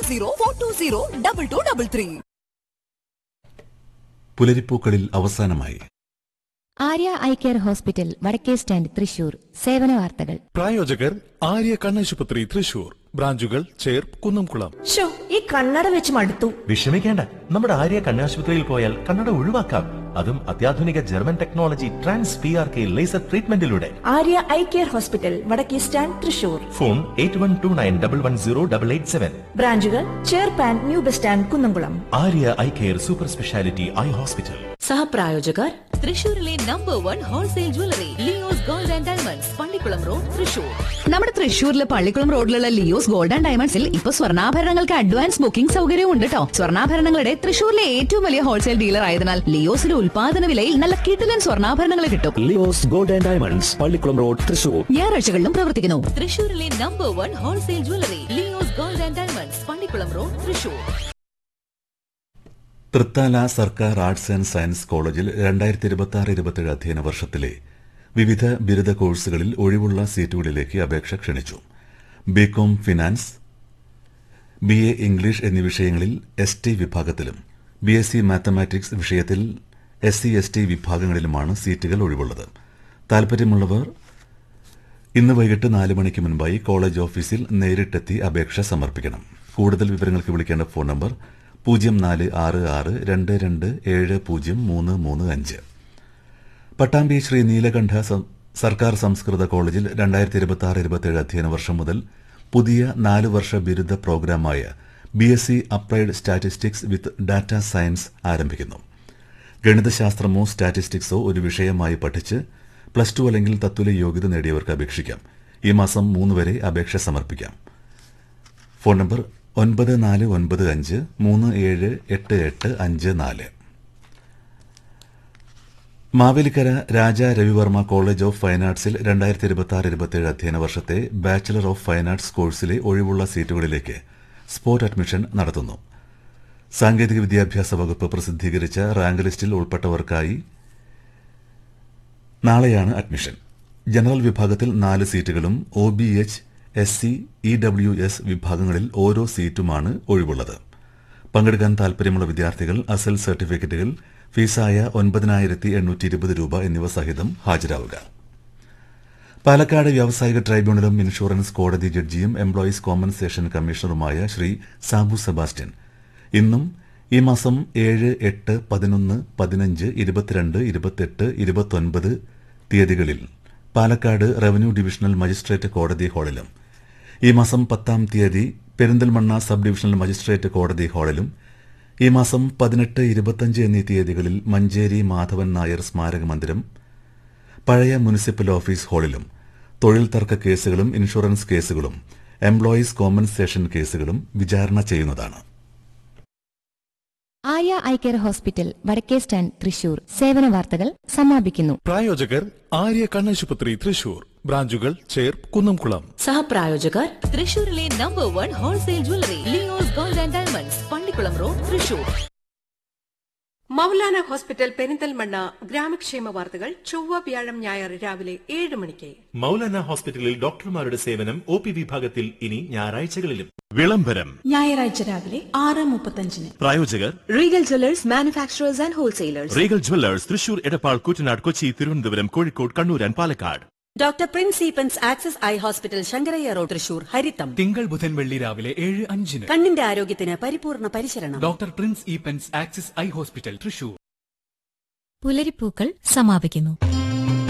zero four two zero double two double three പുലരിപ്പൂക്കളിൽ അവസാനമായി Arya eye care hospital Vadakke stand Thrissur സേവന വാർത്തകൾ പ്രായോജകർ ആര്യ കണ്ണാശുപത്രി തൃശൂർ ബ്രാഞ്ചുകൾ ചേർ കുന്നംകുളം ഷോ ഈ കണ്ണട വെച്ച് മടുത്തു വിഷമിക്കേണ്ട നമ്മുടെ ആര്യ കണ്ണാശുപത്രിയിൽ പോയാൽ കണ്ണട ഒഴിവാക്കാം അതും അത്യാധുനിക German technology trans P R K laser ട്രീറ്റ്മെന്റിലൂടെ Arya eye care hospital Vadakke stand Thrissur phone eight one two nine double one zero double eight seven ബ്രാഞ്ചുകൾ ചേർപ്പാൻ new bus stand Kunnamkulam Arya eye care super speciality eye hospital സഹപ്രായോജകർ തൃശൂരിലെ number one wholesale jewellery Leo's gold and diamonds Pallikkulam road Thrissur നമ്മുടെ തൃശൂരിലെ പള്ളിക്കുളം റോഡിലുള്ള Leo's gold and ഡയമണ്ട്സിൽ ഇപ്പൊ സ്വർണ്ണാഭരണങ്ങൾക്ക് അഡ്വാൻസ് ബുക്കിംഗ് സൗകര്യവും ഉണ്ട് കേട്ടോ സ്വർണ്ണാഭരണങ്ങളുടെ തൃശൂരിലെ ഏറ്റവും വലിയ ഹോൾസെയിൽ ഡീലർ ആയതിനാൽ ലിയോസിന്റെ ഉൽപാദന വിലയിൽ നല്ല കിടിലൻ സ്വർണ്ണാഭരണങ്ങൾ കിട്ടും Leo's gold and diamonds Pallikkulam road Thrissur ഞായറാഴ്ചകളിലും പ്രവർത്തിക്കുന്നു തൃശൂരിലെ number one wholesale jewellery Leo's gold and diamonds Pallikkulam road Thrissur Thrithala സർക്കാർ ആർട്സ് ആൻഡ് സയൻസ് കോളേജിൽ രണ്ടായിരത്തി ഇരുപത്തി ആറ് ഇരുപത്തിയേഴ് അധ്യയന വർഷത്തിലെ വിവിധ ബിരുദ കോഴ്സുകളിൽ ഒഴിവുള്ള സീറ്റുകളിലേക്ക് അപേക്ഷ ക്ഷണിച്ചു B Com finance B A English എന്നീ വിഷയങ്ങളിൽ എസ് ടി വിഭാഗത്തിലും ബി എസ് സി മാത്തമാറ്റിക്സ് വിഷയത്തിൽ എസ് സി എസ് ടി വിഭാഗങ്ങളിലുമാണ് സീറ്റുകൾ ഒഴിവുള്ളത് താൽപര്യമുള്ളവർ ഇന്ന് വൈകിട്ട് നാല് മണിക്ക് മുൻപായി കോളേജ് ഓഫീസിൽ നേരിട്ടെത്തി അപേക്ഷ സമർപ്പിക്കണം കൂടുതൽ വിവരങ്ങൾക്ക് വിളിക്കേണ്ട ഫോൺ നമ്പർ പൂജ്യം നാല് ആറ് ആറ് രണ്ട് രണ്ട് ഏഴ് പൂജ്യം മൂന്ന് മൂന്ന് അഞ്ച് പട്ടാമ്പി ശ്രീ നീലകണ്ഠ സം- സർക്കാർ സംസ്കൃത കോളേജിൽ രണ്ടായിരത്തി ഇരുപത്തി ആറ് ഇരുപത്തിയേഴ് അധ്യയന വർഷം മുതൽ പുതിയ നാല് വർഷ ബിരുദ പ്രോഗ്രാമായ B S C applied statistics with data science ആരംഭിക്കുന്നു ഗണിതശാസ്ത്രമോ സ്റ്റാറ്റിസ്റ്റിക്സോ ഒരു വിഷയമായി പഠിച്ച് പ്ലസ് ടു അല്ലെങ്കിൽ തത്തുല്യ യോഗ്യത നേടിയവർക്ക് അപേക്ഷിക്കാം ഈ മാസം മൂന്ന് വരെ അപേക്ഷ സമർപ്പിക്കാം ഫോൺ നമ്പർ ഒൻപത് നാല് ഒൻപത് അഞ്ച് മൂന്ന് ഏഴ് എട്ട് എട്ട് അഞ്ച് നാല് Mavelikkara Raja Ravivarma college of fine ആർട്സിൽ രണ്ടായിരത്തി ഇരുപത്തി ആറ് ഇരുപത്തിയേഴ് അധ്യയന വർഷത്തെ ബാച്ചിലർ ഓഫ് ഫൈൻ ആർട്സ് കോഴ്സിലെ ഒഴിവുള്ള സീറ്റുകളിലേക്ക് സ്പോട്ട് അഡ്മിഷൻ നടത്തുന്നു സാങ്കേതിക വിദ്യാഭ്യാസ വകുപ്പ് പ്രസിദ്ധീകരിച്ച റാങ്ക് ലിസ്റ്റിൽ ഉൾപ്പെട്ടവർക്കായി നാളെയാണ് അഡ്മിഷൻ ജനറൽ വിഭാഗത്തിൽ നാല് സീറ്റുകളും O B H S C E W S വിഭാഗങ്ങളിൽ ഓരോ സീറ്റുമാണ് ഒഴിവുള്ളത് പങ്കെടുക്കാൻ താൽപര്യമുള്ള വിദ്യാർത്ഥികൾ അസൽ സർട്ടിഫിക്കറ്റുകൾ ഫീസായ ഒൻപതിനായിരത്തി എണ്ണൂറ്റി ഇരുപത് രൂപ എന്നിവ സഹിതം ഹാജരാവുക പാലക്കാട് വ്യാവസായിക ട്രൈബ്യൂണലും ഇൻഷുറൻസ് കോടതി ജഡ്ജിയും എംപ്ലോയീസ് കോമ്പൻസേഷൻ കമ്മീഷണറുമായ ശ്രീ സാബു സെബാസ്റ്റ്യൻ ഇന്നും ഈ മാസം ഏഴ് എട്ട് പതിനൊന്ന് പതിനഞ്ച് ഇരുപത്തിരണ്ട് ഇരുപത്തെട്ട് ഇരുപത്തൊൻപത് തീയതികളിൽ പാലക്കാട് റവന്യൂ ഡിവിഷണൽ മജിസ്ട്രേറ്റ് കോടതി ഹാളിലും ഈ മാസം പത്താം തീയതി പെരിന്തൽമണ്ണ സബ് ഡിവിഷണൽ മജിസ്ട്രേറ്റ് കോടതി ഹാളിലും ഈ മാസം പതിനെട്ട് ഇരുപത്തഞ്ച് എന്നീ തീയതികളിൽ മഞ്ചേരി മാധവൻ നായർ സ്മാരക മന്ദിരം പഴയ മുനിസിപ്പൽ ഓഫീസ് ഹാളിലും തൊഴിൽ തർക്ക കേസുകളും ഇൻഷുറൻസ് കേസുകളും എംപ്ലോയീസ് കോമ്പൻസേഷൻ കേസുകളും വിചാരണ ചെയ്യുന്നതാണ് Arya eye care hospital Vadakke stand Thrissur സേവന വാർത്തകൾ സമാപിക്കുന്നു പ്രായോജകർ ആര്യ കണ്ണാശുപത്രി തൃശൂർ ബ്രാഞ്ചുകൾ ചേർ കുന്നംകുളം സഹപ്രായോജകർ തൃശൂരിലെ number one wholesale jewellery Leo's gold and diamonds Pallikkulam road Thrissur Maulana hospital Perinthalmanna ഗ്രാമക്ഷേമ വാർത്തകൾ ചൊവ്വ വ്യാഴം ഞായർ രാവിലെ ഏഴ് മണിക്ക് മൗലാന ഹോസ്പിറ്റലിൽ ഡോക്ടർമാരുടെ സേവനം ഒ പി വിഭാഗത്തിൽ ഇനി ഞായറാഴ്ചകളിലും വിളംബരം ഞായറാഴ്ച രാവിലെ ആറ് മുപ്പത്തഞ്ചിന് പ്രായോജകർ Regal jewellers manufacturers and wholesalers Regal jewellers Thrissur Edappal Kuttanad Kochi Thiruvananthapuram Kozhikode Kannur and Palakkad doctor Prince Eappen's Access eye hospital Sankaraiah road Thrissur ഹരിത്തം തിങ്കൾ ബുധൻ വെള്ളി രാവിലെ ഏഴ് അഞ്ചിന് കണ്ണിന്റെ ആരോഗ്യത്തിന് പരിപൂർണ പരിശരണം doctor Prince Eappen's Axis eye hospital Thrissur പുലരിപ്പൂക്കൾ സമാപിക്കുന്നു